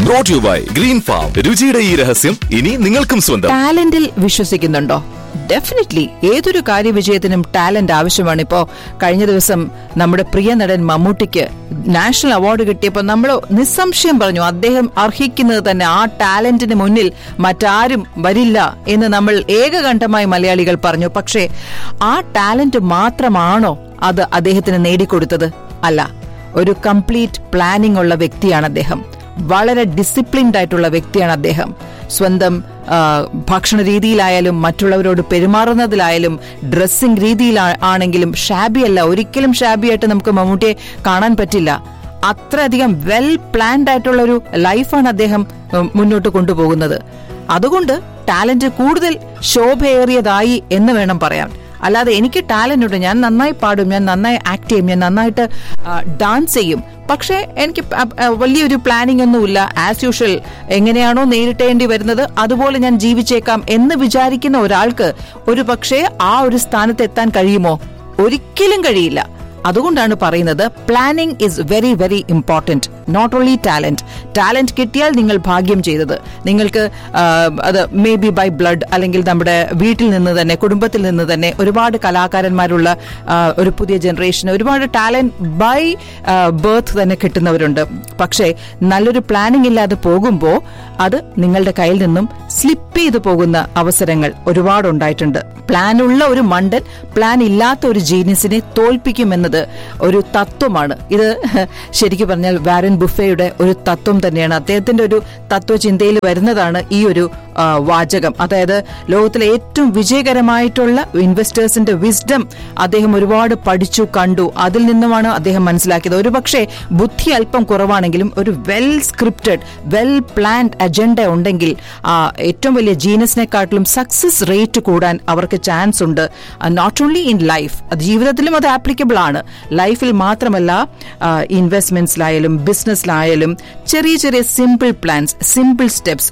Brought you by green farm രുചിയുടെ ഈ രഹസ്യം ഇനി നിങ്ങൾക്കും സ്വന്തം ടാലന്റിൽ വിശ്വസിക്കുന്നുണ്ടോ ഡെഫിനറ്റ്ലി ഏതൊരു കാര്യവിജയത്തിനും ടാലന്റ് ആവശ്യമാണ് ഇപ്പോ കഴിഞ്ഞ ദിവസം നമ്മുടെ പ്രിയ നടൻ മമ്മൂട്ടിക്ക് നാഷണൽ അവാർഡ് കിട്ടിയപ്പോൾ നമ്മൾ നിസ്സംശയം പറഞ്ഞു അദ്ദേഹം അർഹിക്കുന്നത് തന്നെ ആ ടാലന്റിന് മുന്നിൽ മറ്റാരും വരില്ല എന്ന് നമ്മൾ ഏകകണ്ഠമായി മലയാളികൾ പറഞ്ഞു പക്ഷേ ആ ടാലന്റ് മാത്രമാണോ അത് അദ്ദേഹത്തിന് നേടിക്കൊടുത്തത് അല്ല ഒരു കംപ്ലീറ്റ് പ്ലാനിംഗ് ഉള്ള വ്യക്തിയാണ് അദ്ദേഹം വളരെ ഡിസിപ്ലിൻഡ് ആയിട്ടുള്ള വ്യക്തിയാണ് അദ്ദേഹം സ്വന്തം ആ, ഭക്ഷണ രീതിയിലായാലും മറ്റുള്ളവരോട് പെരുമാറുന്നതിലായാലും ഡ്രസ്സിംഗ് രീതിയിൽ ആണെങ്കിലും ഷാബി അല്ല ഒരിക്കലും ഷാബി ആയിട്ട് നമുക്ക് മമ്മൂട്ടിയെ കാണാൻ പറ്റില്ല അത്രയധികം വെൽ പ്ലാൻഡ് ആയിട്ടുള്ള ഒരു ലൈഫാണ് അദ്ദേഹം ഉം, മുന്നോട്ട് കൊണ്ടുപോകുന്നത് അതുകൊണ്ട് ടാലന്റ് കൂടുതൽ ശോഭയേറിയതായി എന്ന് വേണം പറയാൻ അല്ലാതെ എനിക്ക് ടാലന്റ് ഉണ്ട് ഞാൻ നന്നായി പാടും ഞാൻ നന്നായി ആക്ട് ചെയ്യും ഞാൻ നന്നായിട്ട് ഡാൻസ് ചെയ്യും പക്ഷേ എനിക്ക് പ- ആ, വലിയൊരു പ്ലാനിംഗ് ഒന്നുമില്ല ആസ് യൂഷ്വൽ എങ്ങനെയാണോ നേരിട്ടേണ്ടി വരുന്നത് അതുപോലെ ഞാൻ ജീവിച്ചേക്കാം എന്ന് വിചാരിക്കുന്ന ഒരാൾക്ക് ഒരു പക്ഷേ ആ ഒരു സ്ഥാനത്ത് എത്താൻ കഴിയുമോ ഒരിക്കലും കഴിയില്ല അതുകൊണ്ടാണ് പറയുന്നത് planning is very very important not only talent talent കിട്ടിയാൽ നിങ്ങൾ ഭാഗ്യം ചെയ്തത് നിങ്ങൾക്ക് ആ, അത് മേ ബി ബൈ ബ്ലഡ് അല്ലെങ്കിൽ നമ്മുടെ വീട്ടിൽ നിന്ന് തന്നെ കുടുംബത്തിൽ നിന്ന് തന്നെ ഒരുപാട് കലാകാരന്മാരുള്ള ആ, ഒരു പുതിയ ജനറേഷൻ ഒരുപാട് ടാലന്റ് ബൈ ബർത്ത് തന്നെ കിട്ടുന്നവരുണ്ട് പക്ഷേ നല്ലൊരു പ്ലാനിംഗ് ഇല്ലാതെ പോകുമ്പോൾ അത് നിങ്ങളുടെ കയ്യിൽ നിന്നും സ്ലിപ്പ് ചെയ്തു പോകുന്ന അവസരങ്ങൾ ഒരുപാട് ഉണ്ടായിട്ടുണ്ട് പ്ലാൻ ഉള്ള ഒരു മണ്ടൻ പ്ലാൻ ഇല്ലാത്ത ഒരു ജീനിയസിനെ തോൽപ്പിക്കുമെന്നത് ഒരു തത്വമാണ് ഇത് ശരിക്കും പറഞ്ഞാൽ വാരൻ ബുഫയുടെ ഒരു തത്വം തന്നെയാണ് അദ്ദേഹത്തിന്റെ ഒരു തത്വചിന്തയിൽ വരുന്നതാണ് ഈ ഒരു ആ, വാചകം അതായത് ലോകത്തിലെ ഏറ്റവും വിജയകരമായിട്ടുള്ള ഇൻവെസ്റ്റേഴ്സിന്റെ വിസ്ഡം അദ്ദേഹം ഒരുപാട് പഠിച്ചു കണ്ടു അതിൽ നിന്നുമാണ് അദ്ദേഹം മനസ്സിലാക്കിയത് ഒരുപക്ഷെ ബുദ്ധി അല്പം കുറവാണെങ്കിലും ഒരു well scripted well planned agenda ഉണ്ടെങ്കിൽ ആ, ഏറ്റവും വലിയ ജീനസിനെക്കാട്ടിലും സക്സസ് റേറ്റ് കൂടാൻ അവർക്ക് ചാൻസ് ഉണ്ട് നോട്ട് ഓൺലി ഇൻ ലൈഫ് അത് ജീവിതത്തിലും അത് ആപ്ലിക്കബിൾ ആണ് ലൈഫിൽ മാത്രമല്ല ഇൻവെസ്റ്റ്മെന്റ്സിലായാലും ബിസിനസ്സിലായാലും ചെറിയ ചെറിയ സിമ്പിൾ പ്ലാൻസ് സിമ്പിൾ സ്റ്റെപ്സ്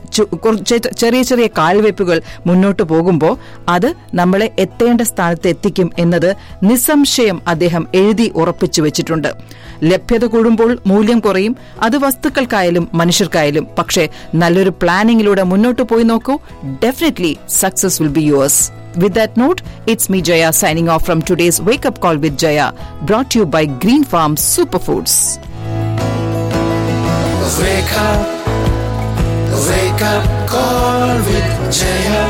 ചെറിയ ചെറിയ കാൽവയ്പ്പുകൾ മുന്നോട്ട് പോകുമ്പോൾ അത് നമ്മളെ എത്തേണ്ട സ്ഥാനത്ത് എത്തിക്കും എന്നത് നിസ്സംശയം അദ്ദേഹം എഴുതി ഉറപ്പിച്ചു വെച്ചിട്ടുണ്ട് ലഭ്യത കൂടുമ്പോൾ മൂല്യം കുറയും അത് വസ്തുക്കൾക്കായാലും മനുഷ്യർക്കായാലും പക്ഷേ നല്ലൊരു പ്ലാനിങ്ങിലൂടെ മുന്നോട്ട് പോയി നോക്കൂ definitely success will be yours With that note, it's me Jaya signing off from today's Wake Up Call with Jaya, brought to you by Green Farm Superfoods. Wake up, wake up, call with Jaya.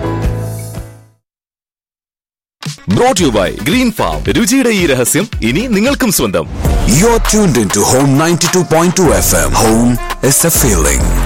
Brought you by green farm രുചിയുടെ ഈ രഹസ്യം ഇനി നിങ്ങൾക്കും സ്വന്തം You're tuned into Home 92.2 FM. Home is a feeling.